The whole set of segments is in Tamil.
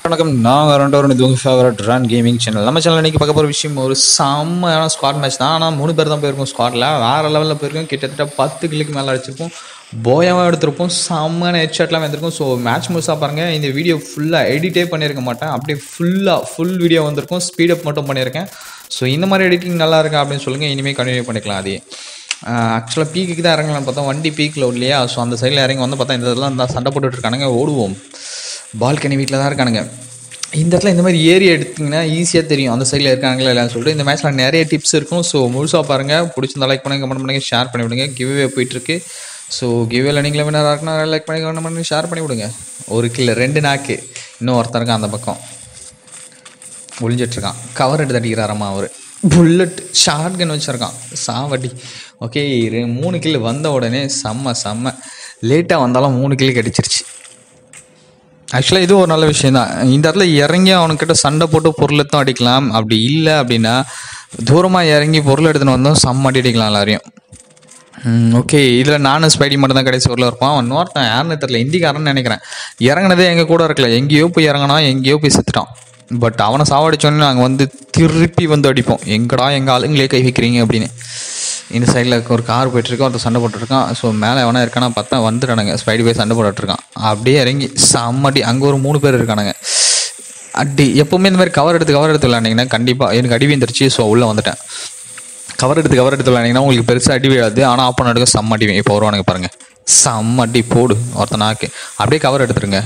வணக்கம் நான் ரெண்டு ஒரு இது உங்கள் ஃபேவரட் ரன் கேமிங் சேனல் நம்ம சேனல் இன்றைக்கி பார்க்க போகிற விஷயம் ஒரு செம்மையான ஸ்குவாட் மேட்ச் தான் ஆனால் மூணு பேர் தான் போயிருக்கோம் ஸ்குவாடில் வேறு லெவலில் போயிருக்கோம் கிட்டத்தட்ட பத்து கிளிக்கு மேலே அடிச்சிருப்போம் போயாவும் எடுத்திருப்போம் செம்மையான ஹெட்ஷாட்லாம் வந்திருக்கும் ஸோ மேட்ச் முழுசாக பாருங்கள் இந்த வீடியோ ஃபுல்லாக எடிட்டே பண்ணியிருக்க மாட்டேன் அப்படியே ஃபுல்லாக ஃபுல் வீடியோ வந்திருக்கும் ஸ்பீடப் மட்டும் பண்ணியிருக்கேன் ஸோ இந்த மாதிரி எடிட்டிங் நல்லா இருக்கா அப்படின்னு சொல்லுங்கள் இனிமேல் கண்டினியூ பண்ணிக்கலாம் அதையே ஆக்சுவலாக பீக்குக்கு தான் இறங்கலாம்னு பார்த்தா வண்டி பீக்கில் இல்லையா ஸோ அந்த சைடில் இறங்கி வந்து பார்த்தா இந்த இதெல்லாம் தான் சண்டை போட்டுட்டு இருக்கானுங்க ஓடுவோம் பால்கனி வீட்டில் தான் இருக்கானுங்க இந்த இடத்துல இந்த மாதிரி ஏரியா எடுத்திங்கன்னா ஈஸியாக தெரியும் அந்த சைடில் இருக்காங்களா இல்லைன்னு சொல்லிட்டு இந்த மேட்ச்சில் நிறைய டிப்ஸ் இருக்கும் ஸோ முழுசாக பாருங்கள் பிடிச்சிருந்தா லைக் பண்ணுங்க கமெண்ட் பண்ணுங்க ஷேர் பண்ணி விடுங்க கிவ்வே போயிட்டுருக்கு ஸோ கிவ்வேல நீங்களே வினராக இருக்குன்னா லைக் பண்ணி கமெண்ட் பண்ணி ஷேர் பண்ணி விடுங்க ஒரு கிலோ ரெண்டு நாக்கு இன்னும் ஒருத்தன் இருக்கான் அந்த பக்கம் ஒளிஞ்சிட்ருக்கான் கவர் எடுத்து அடிக்கிறாரம்மா அவர் புல்லட் ஷார்ட் கன் வச்சுருக்கான் சாவடி ஓகே மூணு கில்லு வந்த உடனே செம்ம செம்ம லேட்டாக வந்தாலும் மூணு கில்லு கடிச்சிருச்சு ஆக்சுவலாக இது ஒரு நல்ல விஷயம் தான் இந்த இடத்துல இறங்கி அவனுக்கிட்ட சண்டை போட்டு பொருள் எடுத்தும் அடிக்கலாம் அப்படி இல்லை அப்படின்னா தூரமாக இறங்கி பொருள் எடுத்துன்னு வந்தோம் செம்ம அடி அடிக்கலாம் எல்லாரையும் ஓகே இதில் நானும் ஸ்பைடி மட்டும் தான் கடைசி ஊரில் இருப்பான் அவன் இன்னொருத்தன் யாருன்னு தெரியல இந்திக்காரன்னு நினைக்கிறேன் இறங்குனதே எங்கள் கூட இருக்கல எங்கேயோ போய் இறங்கினா எங்கேயோ போய் செத்துட்டான் பட் அவனை சாவடிச்சோன்னே நாங்கள் வந்து திருப்பி வந்து அடிப்போம் எங்கடா எங்கள் ஆளுங்களே கை வைக்கிறீங்க அப்படின்னு இந்த சைடில் ஒரு கார் போயிட்டுருக்கோம் ஒருத்தர் சண்டை போட்டுருக்கான் ஸோ மேலே எவனா இருக்கானா பார்த்தா வந்துட்டானுங்க ஸ்பைடி போய் சண்டை போட்டுட்ருக்கான் அப்படியே இறங்கி செம்மடி அங்கே ஒரு மூணு பேர் இருக்கானுங்க அடி எப்போவுமே இந்த மாதிரி கவர் எடுத்து கவர் எடுத்து விளாண்டிங்கன்னா கண்டிப்பாக எனக்கு அடி வந்துருச்சு ஸோ உள்ளே வந்துட்டேன் கவர் எடுத்து கவர் எடுத்து விளாண்டிங்கன்னா உங்களுக்கு பெருசாக அடி விழாது ஆனால் ஆப்பன் எடுக்க செம்ம அடி இப்போ வருவானுங்க பாருங்கள் செம்ம அடி போடு ஒருத்தன் நாக்கு அப்படியே கவர் எடுத்துருங்க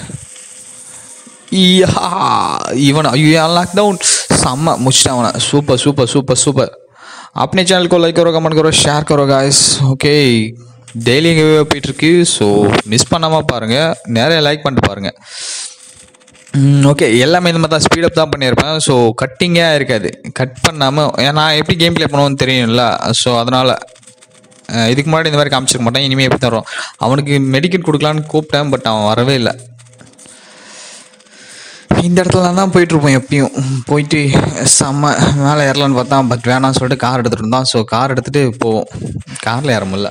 ஈயா இவன் ஐயோ லாக் டவுன் செம்ம முடிச்சிட்டேன் அவனை சூப்பர் சூப்பர் சூப்பர் சூப்பர் अपने चैनल को लाइक करो कमेंट करो शेयर करो गाइस ஓகே டெய்லி இங்கே போயிட்டுருக்கு ஸோ மிஸ் பண்ணாமல் பாருங்கள் நிறைய லைக் பண்ணிட்டு பாருங்கள் ஓகே எல்லாமே இந்த மாதிரி தான் ஸ்பீடப் தான் பண்ணியிருப்பேன் ஸோ கட்டிங்காக இருக்காது கட் பண்ணாமல் நான் எப்படி கேம் ப்ளே பண்ணுவோன்னு தெரியும்ல ஸோ அதனால் இதுக்கு முன்னாடி இந்த மாதிரி காமிச்சிருக்க மாட்டேன் இனிமேல் எப்படி தரோம் அவனுக்கு மெடிக்கல் கொடுக்கலான்னு கூப்பிட்டேன் பட் அவன் வரவே இல்லை இந்த இடத்துல தான் போயிட்டுருப்போம் எப்பயும் போயிட்டு செம்ம மேலே ஏறலான்னு பார்த்தா பட் வேணாம்னு சொல்லிட்டு கார் எடுத்துகிட்டு இருந்தான் ஸோ கார் எடுத்துகிட்டு போவோம் காரில் ஏற முடியல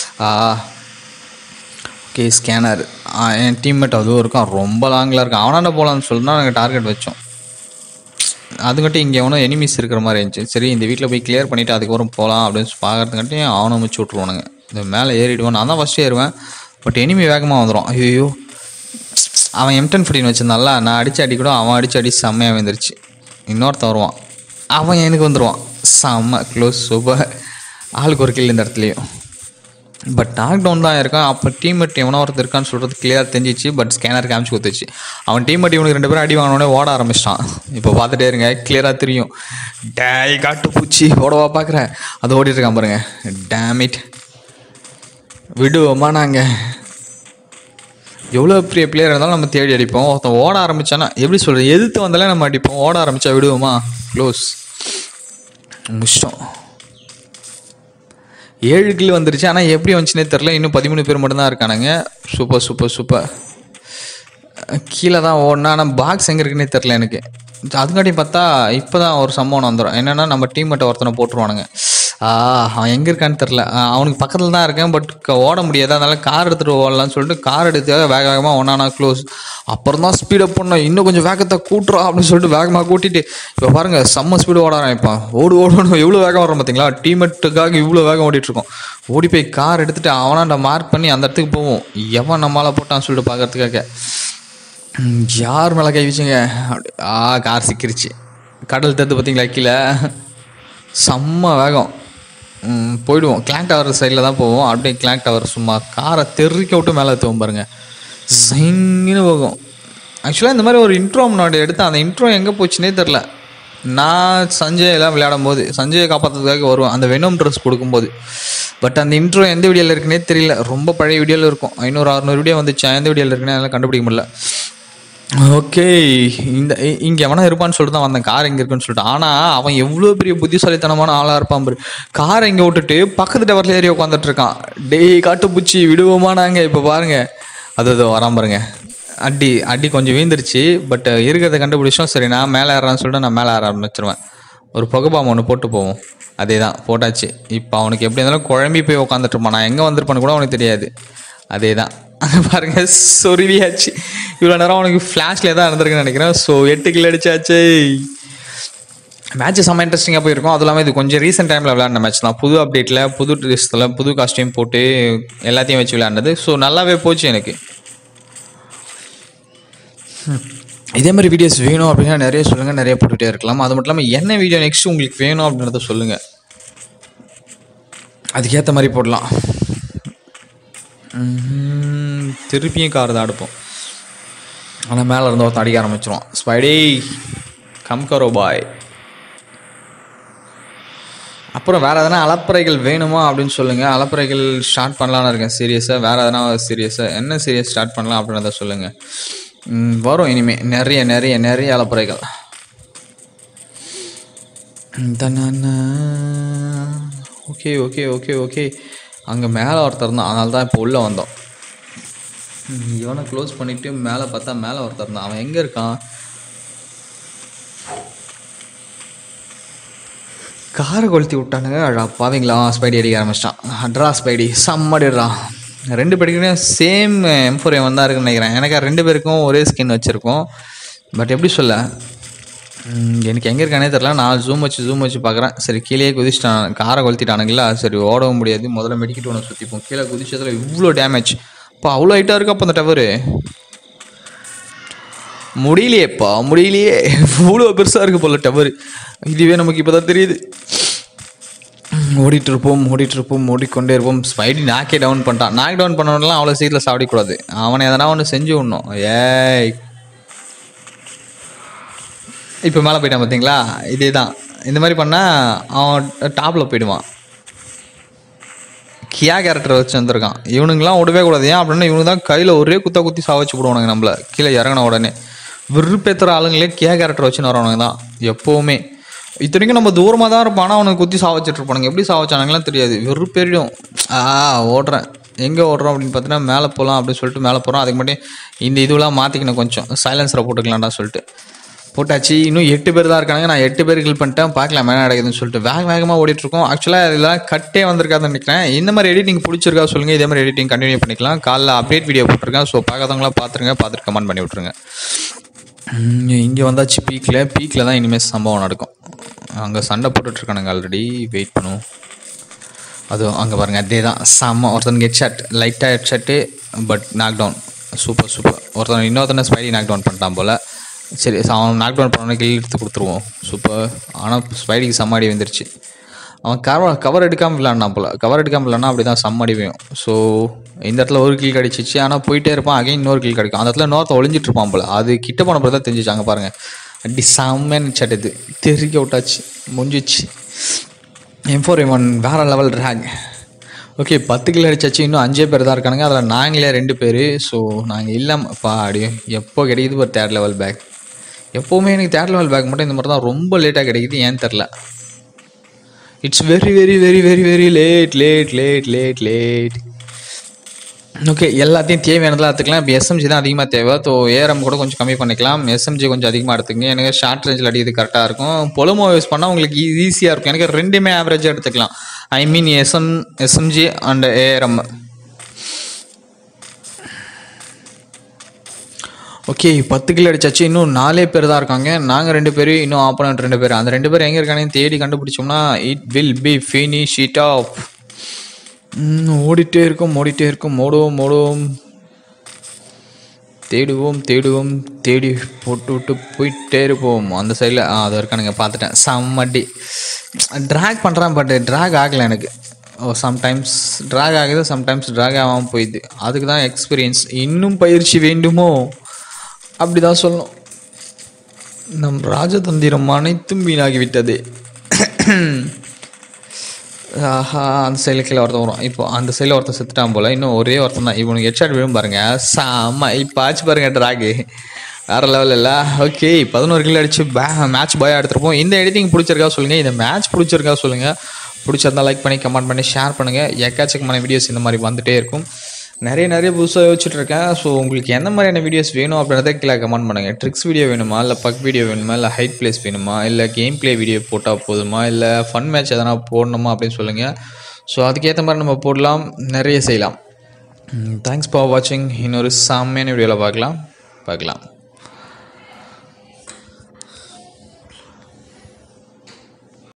ஓகே ஸ்கேனர் என் டீம்மேட் அதுவும் இருக்கான் ரொம்ப லாங்கில் இருக்கான் அவனாண்ட போகலான்னு சொல்லிட்டு தான் நாங்கள் டார்கெட் வச்சோம் அதுக்காட்டி இங்கே எவனோ எனிமீஸ் இருக்கிற மாதிரி இருந்துச்சு சரி இந்த வீட்டில் போய் கிளியர் பண்ணிவிட்டு அதுக்கப்புறம் போகலாம் அப்படின்னு பார்க்கறதுக்காட்டி அவனை முடிச்சு விட்ருவானுங்க இந்த மேலே ஏறிடுவான் நான் தான் ஃபஸ்ட்டு ஏறுவேன் பட் எனிமி வேகமாக வந்துடும் ஐயோ அவன் எம்டன் ஃபிஃப்டின் வச்சிருந்தான்ல நான் அடிச்சு அடி கூட அவன் அடிச்சு அடி செம்மையாக வந்துருச்சு இன்னொருத்தன் வருவான் அவன் எனக்கு வந்துடுவான் செம்ம க்ளோஸ் சூப்பர் ஆளுக்கு ஒரு கில் இந்த இடத்துலையும் பட் டாக் டவுன் தான் இருக்கான் அப்போ டீம்மேட் எவனோ ஒருத்தர் இருக்கான்னு சொல்கிறது கிளியராக தெரிஞ்சிச்சு பட் ஸ்கேனர் காமிச்சு கொடுத்துச்சு அவன் டீம்மேட் இவனுக்கு ரெண்டு பேரும் அடி வாங்கினோடனே ஓட ஆரம்பிச்சிட்டான் இப்போ பார்த்துட்டே இருங்க கிளியராக தெரியும் டேய் காட்டு பூச்சி ஓடவா பார்க்குறேன் அது ஓடிட்டு இருக்கான் பாருங்க டேமிட் விடுவோமா நாங்கள் எவ்வளோ பெரிய பிளேயர் இருந்தாலும் நம்ம தேடி அடிப்போம் ஒருத்தன் ஓட ஆரம்பிச்சானா எப்படி சொல்கிறது எதிர்த்து வந்தாலே நம்ம அடிப்போம் ஓட ஆரம்பித்தா விடுவோமா க்ளோஸ் முடிச்சிட்டோம் ஏழு கில் வந்துருச்சு ஆனால் எப்படி வந்துச்சுனே தெரில இன்னும் பதிமூணு பேர் மட்டும்தான் இருக்கானுங்க சூப்பர் சூப்பர் சூப்பர் கீழே தான் ஓடனா ஆனால் பாக்ஸ் எங்கே இருக்குன்னே தெரில எனக்கு அதுக்காட்டியும் பார்த்தா இப்போ தான் ஒரு சம்பவம் வந்துடும் என்னென்னா நம்ம டீம் மட்டும் ஒருத்தனை போட்டுருவானுங்க அவன் எங்கே இருக்கான்னு தெரில அவனுக்கு பக்கத்தில் தான் இருக்கேன் பட் ஓட முடியாது அதனால கார் எடுத்துகிட்டு ஓடலான்னு சொல்லிட்டு கார் எடுத்து வேக வேகமாக ஒன்றானா க்ளோஸ் அப்புறம் தான் ஸ்பீடப் பண்ணோம் இன்னும் கொஞ்சம் வேகத்தை கூட்டுறோம் அப்படின்னு சொல்லிட்டு வேகமாக கூட்டிட்டு இப்போ பாருங்கள் செம்ம ஸ்பீடு ஓட ஆரம்பிப்பான் ஓடு ஓடணும் எவ்வளோ வேகம் வரோம் பார்த்தீங்களா டீமெட்டுக்காக இவ்வளோ வேகம் ஓடிட்டுருக்கோம் ஓடி போய் கார் எடுத்துகிட்டு அவனாண்ட மார்க் பண்ணி அந்த இடத்துக்கு போவோம் எவன் நம்மளால் போட்டான்னு சொல்லிட்டு பார்க்கறதுக்காக யார் மேலே கை வச்சுங்க அப்படி ஆ கார் சிக்கிருச்சு கடல் தத்து பார்த்தீங்களா கீழே செம்ம வேகம் போயிடுவோம் கிளாக் டவர் சைடில் தான் போவோம் அப்படியே கிளாக் டவர் சும்மா காரை தெறிக்க விட்டு மேலே ஏற்றுவோம் பாருங்கள் சிங்கின்னு போகும் ஆக்சுவலாக இந்த மாதிரி ஒரு இன்ட்ரோ முன்னாடி எடுத்து அந்த இன்ட்ரோ எங்கே போச்சுன்னே தெரில நான் சஞ்சய் எல்லாம் விளையாடும் போது சஞ்சயை காப்பாற்றுறதுக்காக வருவேன் அந்த வெனம் ட்ரெஸ் கொடுக்கும்போது பட் அந்த இன்ட்ரோ எந்த வீடியோவில் இருக்குன்னே தெரியல ரொம்ப பழைய வீடியோவில் இருக்கும் ஐநூறு அறநூறு வீடியோ வந்துச்சு எந்த வீடியோவில் இருக்குன்னு அதெல்லாம் கண்டுபிடிக்க முடியல ஓகே இந்த இங்கே எவனா இருப்பான்னு சொல்லிட்டு தான் வந்தேன் கார் எங்கே இருக்குன்னு சொல்லிட்டு ஆனால் அவன் எவ்வளோ பெரிய புத்திசாலித்தனமான ஆளாக இருப்பான் பாரு காரை இங்கே விட்டுட்டு பக்கத்து டவரில் ஏறி உட்காந்துட்டு இருக்கான் டேய் காட்டுப்பூச்சி விடுவோமா நாங்கள் இப்போ பாருங்க அது அது வராம பாருங்க அடி அடி கொஞ்சம் வீந்துருச்சு பட் இருக்கிறத கண்டுபிடிச்சோம் சரி நான் மேலே ஏறான்னு சொல்லிட்டு நான் மேலே ஏற ஆரம்பிச்சிருவேன் ஒரு புகைப்பாம்பு ஒன்று போட்டு போவோம் அதே தான் போட்டாச்சு இப்போ அவனுக்கு எப்படி இருந்தாலும் குழம்பி போய் உட்காந்துட்டு இருப்பான் நான் எங்கே வந்திருப்பான்னு கூட அவனுக்கு தெரியாது அதே தான் அங்கே பாருங்க சொருவியாச்சு இவ்வளோ நேரம் அவனுக்கு ஃப்ளாஷில் தான் இருந்திருக்குன்னு நினைக்கிறேன் ஸோ எட்டு கில் அடிச்சாச்சு மேட்ச் செம்ம இன்ட்ரெஸ்டிங்காக போயிருக்கும் அதுவும் இல்லாமல் இது கொஞ்சம் ரீசெண்ட் டைமில் விளையாடின மேட்ச் தான் புது அப்டேட்டில் புது ட்ரெஸ்ஸில் புது காஸ்டியூம் போட்டு எல்லாத்தையும் வச்சு விளையாண்டது ஸோ நல்லாவே போச்சு எனக்கு இதே மாதிரி வீடியோஸ் வேணும் அப்படின்னா நிறைய சொல்லுங்கள் நிறைய போட்டுகிட்டே இருக்கலாம் அது மட்டும் இல்லாமல் என்ன வீடியோ நெக்ஸ்ட் உங்களுக்கு வேணும் அப்படின்றத சொல்லுங்கள் அதுக்கேற்ற மாதிரி போடலாம் ம்ஹும். திருப்பியும் கார் தான் அடுப்போம் ஆனால் மேலே இருந்து ஒருத்தன் அடிக்க ஆரம்பிச்சிருவான் ஸ்பைடே கம் கரோ பாய் அப்புறம் வேறு எதனா அலப்பறைகள் வேணுமா அப்படின்னு சொல்லுங்கள் அலப்பறைகள் ஸ்டார்ட் பண்ணலான்னு இருக்கேன் சீரியஸாக வேறு எதனா சீரியஸாக என்ன சீரியஸ் ஸ்டார்ட் பண்ணலாம் அப்படின்றத சொல்லுங்கள் ம், வரும் இனிமேல் நிறைய நிறைய நிறைய அலப்பறைகள் ஓகே ஓகே ஓகே ஓகே அங்கே மேலே ஒருத்தர் தான் அதனால தான் இப்போ உள்ளே வந்தோம் ம், இவனை க்ளோஸ் பண்ணிவிட்டு மேலே பார்த்தா மேலே ஒருத்தர் தான் அவன் எங்கே இருக்கான் காரை கொளுத்தி விட்டானுங்க அழா பாவீங்களா ஸ்பைடி அடிக்க ஆரம்பிச்சிட்டான் அட்ரா ஸ்பைடி செம்மடிடுறா ரெண்டு பேருக்குமே சேம் எம் ஃபோர் எம் தான் இருக்குன்னு நினைக்கிறேன் எனக்கு ரெண்டு பேருக்கும் ஒரே ஸ்கின் வச்சுருக்கோம் பட் எப்படி சொல்ல ம், எனக்கு எங்கே இருக்கானே தெரில நான் ஜூம் வச்சு ஜூம் வச்சு பார்க்குறேன் சரி கீழே குதிச்சிட்டான் காரை கொளுத்திட்டானுங்களா சரி ஓடவும் முடியாது முதல்ல மெடிக்கிட்டு ஒன்று சுற்றிப்போம் கீழே குதிச்சதில் இவ்வளோ டேமேஜ் இப்போ அவ்வளோ ஹைட்டாக இருக்கு அப்போ அந்த டவரு முடியலையேப்பா முடியலையே இவ்வளோ பெருசாக இருக்கு போல டவர் இதுவே நமக்கு இப்போ தான் தெரியுது ஓடிட்டு இருப்போம் ஓடிட்டு இருப்போம் ஓடிக்கொண்டே இருப்போம் ஸ்பைடி நாக்கே டவுன் பண்ணிட்டான் நாக் டவுன் பண்ணவனெலாம் அவ்வளோ சீட்டில் சாப்பிடக்கூடாது அவனை எதனா ஒன்று செஞ்சு விடணும் ஏய் இப்போ மேலே போயிட்டான் பார்த்தீங்களா இதே தான் இந்த மாதிரி பண்ணால் அவன் டாப்பில் போயிடுவான் கியா கேரக்டர் வச்சு வந்திருக்கான் இவனுங்களாம் விடவே கூடாது ஏன் அப்படின்னா இவனுக்கு தான் கையில் ஒரே குத்த குத்தி சாவச்சு விடுவானுங்க நம்மள கீழே இறங்கின உடனே விருப்பேத்துற ஆளுங்களே கியா கேரக்டர் வச்சுன்னு வரவனுங்க தான் எப்போவுமே இத்தனைக்கும் நம்ம தூரமாக தான் இருப்பான் ஆனால் அவனுக்கு குத்தி சாவச்சிட்டு இருப்பானுங்க எப்படி சாவச்சானுங்களாம் தெரியாது வெறுப்பேறிடும் ஆ ஓடுறேன் எங்கே ஓடுறோம் அப்படின்னு பார்த்தீங்கன்னா மேலே போகலாம் அப்படின்னு சொல்லிட்டு மேலே போகிறோம் அதுக்கு மட்டும் இந்த இதுவெல்லாம் மாற்றிக்கணும் கொஞ்சம் சைலன்ஸரை போட்டுக்கலாம்டா சொல்லிட்டு போட்டாச்சு இன்னும் எட்டு பேர் தான் இருக்காங்க நான் எட்டு பேர் கில் பண்ணிட்டேன் பார்க்கலாம் என்ன நடக்குதுன்னு சொல்லிட்டு வேக வேகமாக ஓடிட்டு இருக்கோம் ஆக்சுவலாக இதெல்லாம் கட்டே வந்திருக்காதுன்னு நினைக்கிறேன் இந்த மாதிரி எடிட்டிங் பிடிச்சிருக்கா சொல்லுங்கள் இதே மாதிரி எடிட்டிங் கண்டினியூ பண்ணிக்கலாம் காலைல அப்டேட் வீடியோ போட்டிருக்கேன் ஸோ பார்க்காதவங்களாம் பார்த்துருங்க பார்த்துட்டு கமெண்ட் பண்ணி விட்ருங்க இங்கே வந்தாச்சு பீக்கில் பீக்கில் தான் இனிமேல் சம்பவம் நடக்கும் அங்கே சண்டை போட்டுட்ருக்கானுங்க ஆல்ரெடி வெயிட் பண்ணுவோம் அதுவும் அங்கே பாருங்கள் அதே தான் செம்ம ஒருத்தனுக்கு ஹெட் ஷாட் லைட்டாக head shot but knock down super super ஒருத்தன் இன்னொருத்தனை ஸ்பைடி நாக் டவுன் பண்ணிட்டான் போல் சரி ச- அவன் நாக் டவுன் பண்ணவனே கில் எடுத்து கொடுத்துருவோம் சூப்பர் ஆனால் ஸ்பைடிக்கு செம்மடி வந்துருச்சு அவன் கவர் கவர் எடுக்காமல் விளாட்னான் போல் கவர் எடுக்காமல் விளாட்னா அப்படி தான் செம்மடி வேணும் ஸோ இந்த இடத்துல ஒரு கில் கிடச்சிச்சு ஆனால் போயிட்டே இருப்பான் அகைன் இன்னொரு கில் கிடைக்கும் அந்த இடத்துல இன்னொருத்த ஒளிஞ்சிட்டு இருப்பான் போல் அது கிட்ட போன பிறகு தான் தெரிஞ்சிச்சு அங்கே பாருங்கள் அடி செம்மன்னு சட் இது தெறிக்க விட்டாச்சு முடிஞ்சிச்சு எம் ஃபோர் எம் வேற லெவல் ரேக் ஓகே பத்து கிலோ அடிச்சாச்சு இன்னும் அஞ்சே பேர் தான் இருக்கானுங்க அதில் நாங்களே ரெண்டு பேர் ஸோ நாங்கள் இல்லாமல் பாடி எப்போ கிடைக்குது ஒரு தேர்ட் லெவல் பேக் எப்போவுமே எனக்கு தேர்ட் லெவல் பேக் மட்டும் இந்த மாதிரி தான் ரொம்ப லேட்டாக கிடைக்குது ஏன்னு தெரில it's very very very very very late late late late late okay எல்லாத்தையும் தேவையானதெல்லாம் எடுத்துக்கலாம் இப்போ எஸ்எம்ஜி தான் அதிகமாக தேவை ஸோ ஏஆர்எம் கூட கொஞ்சம் கம்மி பண்ணிக்கலாம் எஸ்எம்ஜி கொஞ்சம் அதிகமாக எடுத்துக்கங்க எனக்கு ஷார்ட் ரேஞ்சில் அடிக்கிறது கரெக்டாக இருக்கும் பொலமோ யூஸ் பண்ணால் உங்களுக்கு ஈஸியாக இருக்கும் எனக்கு ரெண்டுமே ஆவரேஜாக எடுத்துக்கலாம் I mean SM SMG and ARM okay பத்து கிலோ அடிச்சாச்சு இன்னும் நாலே பேர் தான் இருக்காங்க நாங்கள் ரெண்டு பேர் இன்னும் ஆப்போனண்ட் ரெண்டு பேர் அந்த ரெண்டு பேர் எங்கே இருக்கானேன்னு தேடி கண்டுபிடிச்சோம்னா it will be finish it off ஓடிட்டே இருக்கும் ஓடிட்டே இருக்கும் ஓடுவோம் ஓடுவோம் தேடுவோம் தேடுவோம் தேடி போட்டு விட்டு போயிட்டே இருப்போம் அந்த சைடில் ஆ அது இருக்கானுங்க பார்த்துட்டேன் செம்மடி ட்ராக் பண்ணுறேன் பட் ட்ராக் ஆகலை எனக்கு ஓ சம்டைம்ஸ் ட்ராக் ஆகுது சம்டைம்ஸ் ட்ராக் ஆகாமல் போயிடுது அதுக்கு தான் எக்ஸ்பீரியன்ஸ் இன்னும் பயிற்சி வேண்டுமோ அப்படி தான் சொல்லணும் நம் ராஜதந்திரம் அனைத்தும் வீணாகிவிட்டது ஆஹா அந்த சைடில் கீழே ஒருத்தன் வரும் இப்போ அந்த சைடில் ஒருத்தன் செத்துட்டான் போல் இன்னும் ஒரே ஒருத்தன் தான் இவனுக்கு ஹெட்ஷாட் விழும் பாருங்க சாம இப்போ ஆச்சு பாருங்க ட்ராகு வேறு லெவல் இல்லை ஓகே பதினோரு கிலோ அடிச்சு பே மேட்ச் பாயாக எடுத்துருப்போம் இந்த எடிட்டிங் பிடிச்சிருக்கா சொல்லுங்கள் இந்த மேட்ச் பிடிச்சிருக்கா சொல்லுங்கள் பிடிச்சிருந்தா லைக் பண்ணி கமெண்ட் பண்ணி ஷேர் பண்ணுங்கள் எக்காச்சக்கமான வீடியோஸ் இந்த மாதிரி வந்துட்டே இருக்கும் நிறைய நிறைய புதுசாக யோசிச்சுட்டு இருக்கேன் ஸோ உங்களுக்கு எந்த மாதிரியான வீடியோஸ் வேணும் அப்படின்றத கீழே கமெண்ட் பண்ணுங்கள் ட்ரிக்ஸ் வீடியோ வேணுமா இல்லை பக் வீடியோ வேணுமா இல்லை ஹைட் பிளேஸ் வேணுமா இல்லை கேம் ப்ளே வீடியோ போட்டால் போதுமா இல்லை ஃபன் மேட்ச் எதனா போடணுமா அப்படின்னு சொல்லுங்கள் ஸோ அதுக்கேற்ற மாதிரி நம்ம போடலாம் நிறைய செய்யலாம் தேங்க்ஸ் ஃபார் வாட்சிங் இன்னொரு செம்மையான வீடியோவில் பார்க்கலாம் பார்க்கலாம்